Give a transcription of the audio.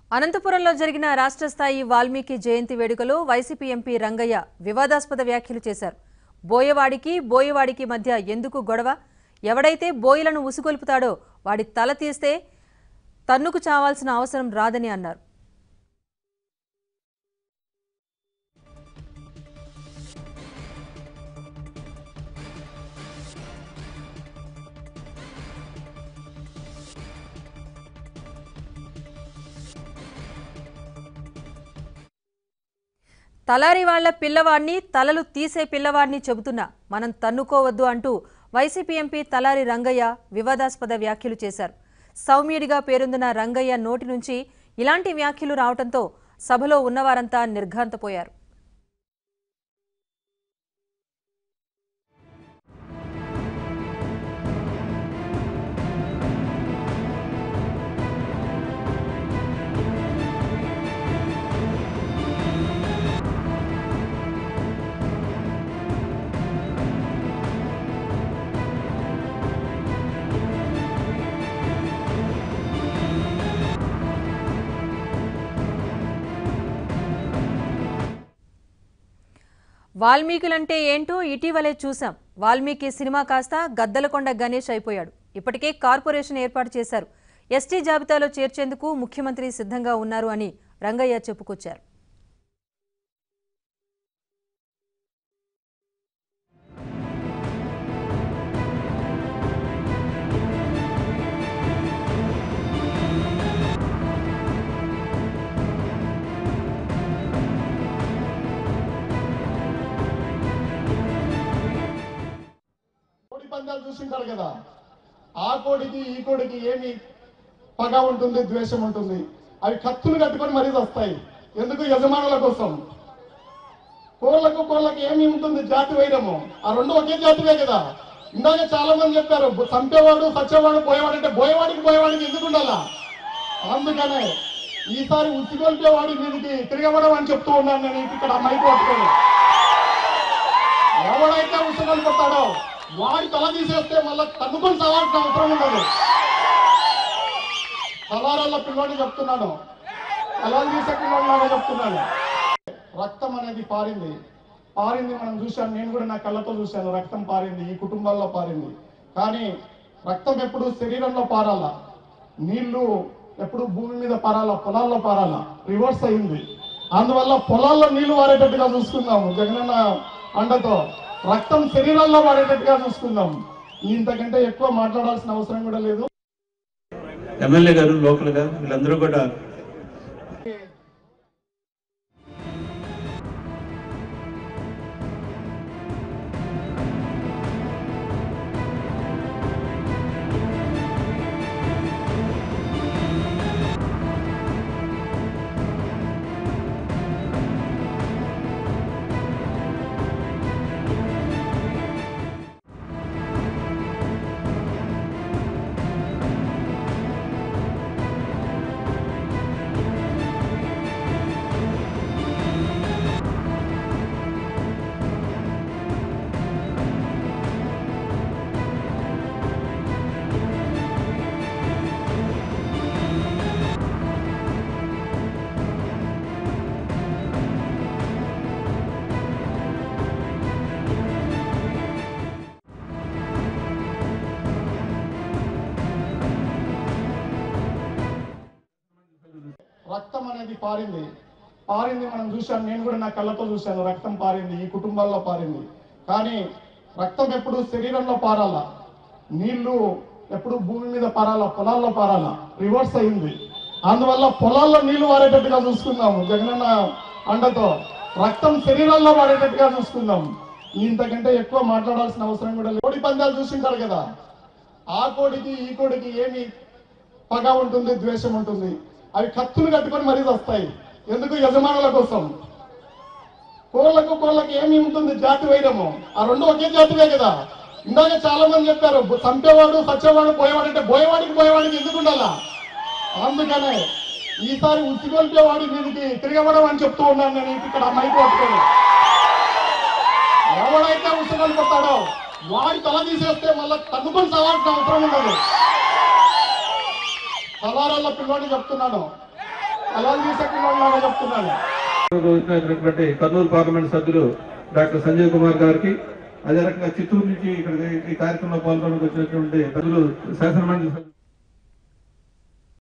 అనంతపురంలో జరిగిన రాష్ట్ర స్థాయి వాల్మీకి జయంతి వేడుకలో వైసీపీ ఎంపీ రంగయ్య వివాదాస్పద వ్యాఖ్యలు చేశారు బోయవాడికి బోయవాడికి మధ్య ఎందుకు గొడవ ఎవడైతే బోయలను ఉసుగొల్పుతాడో వాడి తల తీస్తే తన్నుకు చావాల్సిన అవసరం రాదని అన్నారు తలారి వాళ్ల పిల్లవాడిని తలలు తీసే పిల్లవాడిని చెబుతున్నా మనం తన్నుకోవద్దు అంటూ వైసీపీ ఎంపీ తలారి రంగయ్య వివాదాస్పద వ్యాఖ్యలు చేశారు సౌమ్యుడిగా పేరొందిన రంగయ్య నోటి నుంచి ఇలాంటి వ్యాఖ్యలు రావడంతో సభలో ఉన్నవారంతా నిర్ఘాంతపోయారు వాల్మీకులంటే ఏంటో ఇటీవలే చూశాం వాల్మీకి సినిమా కాస్త గద్దలకొండ గణేష్ అయిపోయాడు ఇప్పటికే కార్పొరేషన్ ఏర్పాటు చేశారు ఎస్టీ జాబితాలో చేర్చేందుకు ముఖ్యమంత్రి సిద్ధంగా ఉన్నారు అని రంగయ్య చెప్పుకొచ్చారు కోడి పందాలు చూసింటారు కదా ఆ కోడికి ఈ కోడికి ఏమి పగ ఉంటుంది ద్వేషం ఉంటుంది అవి కత్తులు కట్టుకొని మరీ వస్తాయి ఎందుకు యజమానుల కోసం కోళ్ళకు కోళ్ళకి ఏమి ఉంటుంది జాతి వైరము ఆ రెండు ఒకే జాతివే కదా ఇందాక చాలా మంది చెప్పారు చంపేవాడు సచ్చేవాడు పోయేవాడు అంటే పోయేవాడికి పోయేవాడికి ఎందుకు ఉండాలా అందుకనే ఈసారి ఉసిగొల్పేవాడి మీదకి తిరగబడం అని చెప్తూ ఉన్నాను నేను ఇక్కడ మైక్ పట్టుకొని ఎవడైతే ఉసుగలు కొట్టాడో వాడి తల తీసేస్తే మళ్ళీ తన్నుకొని సవాల్సిన అవసరం ఉండదు తలారాల పిల్లోని చెప్తున్నాను తలాలు తీసే పిల్లోని చెప్తున్నాను రక్తం అనేది పారింది పారింది మనం చూశాను నేను కూడా నా కళ్ళతో చూశాను రక్తం పారింది ఈ కుటుంబాల్లో పారింది కానీ రక్తం ఎప్పుడు శరీరంలో పారాలా నీళ్లు ఎప్పుడు భూమి మీద పారాలా పొలాల్లో పారాలా రివర్స్ అయింది అందువల్ల పొలాల్లో నీళ్లు వారేటట్టుగా చూసుకుందాము జగనన్న అండతో రక్తం శరీరాల్లో వాడేటట్టుగా చూసుకుందాం ఇంతకంటే ఎక్కువ మాట్లాడాల్సిన అవసరం కూడా లేదు ఎమ్మెల్యే గారు లోకల్ గా వీళ్ళందరూ కూడా రక్తం అనేది పారింది పారింది మనం చూశాను నేను కూడా నా కళ్ళతో చూశాను రక్తం పారింది ఈ కుటుంబాల్లో పారింది కానీ రక్తం ఎప్పుడు శరీరంలో పారాలా నీళ్లు ఎప్పుడు భూమి మీద పారాలా పొలాల్లో పారాలా రివర్స్ అయింది అందువల్ల పొలాల్లో నీళ్లు వారేటట్టుగా చూసుకుందాము జగనన్న అండతో రక్తం శరీరాల్లో వాడేటట్టుగా చూసుకుందాం ఇంతకంటే ఎక్కువ మాట్లాడాల్సిన అవసరం కూడా లేదు కోడి పందాలు చూసింటారు కదా ఆ కోడికి ఈ కోడికి ఏమి పగ ఉంటుంది ద్వేషం ఉంటుంది అవి కత్తులు కట్టుకొని మరీ వస్తాయి ఎందుకు యజమానుల కోసం కోళ్ళకు కోళ్ళకి ఏమి ఉంటుంది జాతి వైరము ఆ రెండు ఒకే జాతివే కదా ఇందాక చాలా మంది చెప్పారు చంపేవాడు సచ్చేవాడు పోయేవాడు అంటే పోయేవాడికి పోయేవాడికి ఎందుకు ఉండాలా అందుకనే ఈసారి ఉసిగొల్పేవాడి మీదకి తిరగబడం అని చెప్తూ ఉన్నాను నేను ఇక్కడ మైక్ పట్టుకొని ఎవడైతే ఉసుగలు కొట్టాడో వాడి తల తీసేస్తే మళ్ళీ తన్నుకొని సవాల్సిన అవసరం ఉండదు తలారాల పిల్లోని చెప్తున్నాను తలాలు తీసేకుండా చెప్తున్నాను వచ్చినటువంటి కర్నూలు పార్లమెంట్ సభ్యులు డాక్టర్ సంజయ్ కుమార్ గారికి అదే రకంగా చిత్తూరు నుంచి ఇక్కడ ఈ కార్యక్రమంలో పాల్గొనడానికి వచ్చినటువంటి సభ్యులు శాసనమండలి సభ్యులు